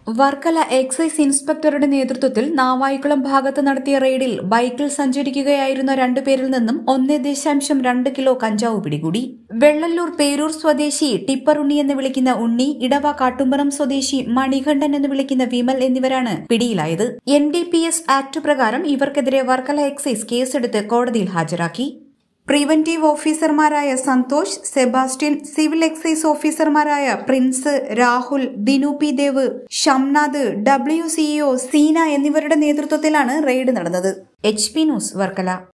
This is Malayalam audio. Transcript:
വർക്കല എക്സൈസ് ഇൻസ്പെക്ടറുടെ നേതൃത്വത്തിൽ നാവായിക്കുളം ഭാഗത്ത് നടത്തിയ റെയ്ഡിൽ ബൈക്കിൽ സഞ്ചരിക്കുകയായിരുന്ന രണ്ടുപേരിൽ നിന്നും ഒന്നേ ദശാംശം രണ്ട് കിലോ കഞ്ചാവ് പിടികൂടി വെള്ളല്ലൂർ പേരൂർ സ്വദേശി ടിപ്പർ ഉണ്ണി എന്ന് വിളിക്കുന്ന ഉണ്ണി ഇടവ കാട്ടുംപുറം സ്വദേശി മണികണ്ഠൻ എന്ന് വിളിക്കുന്ന വിമൽ എന്നിവരാണ് പിടിയിലായത് N D P S act പ്രകാരം ഇവർക്കെതിരെ വർക്കല എക്സൈസ് കേസെടുത്ത് കോടതിയിൽ ഹാജരാക്കി പ്രിവന്റീവ് ഓഫീസർമാരായ സന്തോഷ് സെബാസ്റ്റ്യൻ സിവിൽ എക്സൈസ് ഓഫീസർമാരായ Prince Rahul Dinu P Dev Shamnath W CEO Seena എന്നിവരുടെ നേതൃത്വത്തിലാണ് റെയ്ഡ് നടന്നത് എച്ച് പി ന്യൂസ് വർക്കല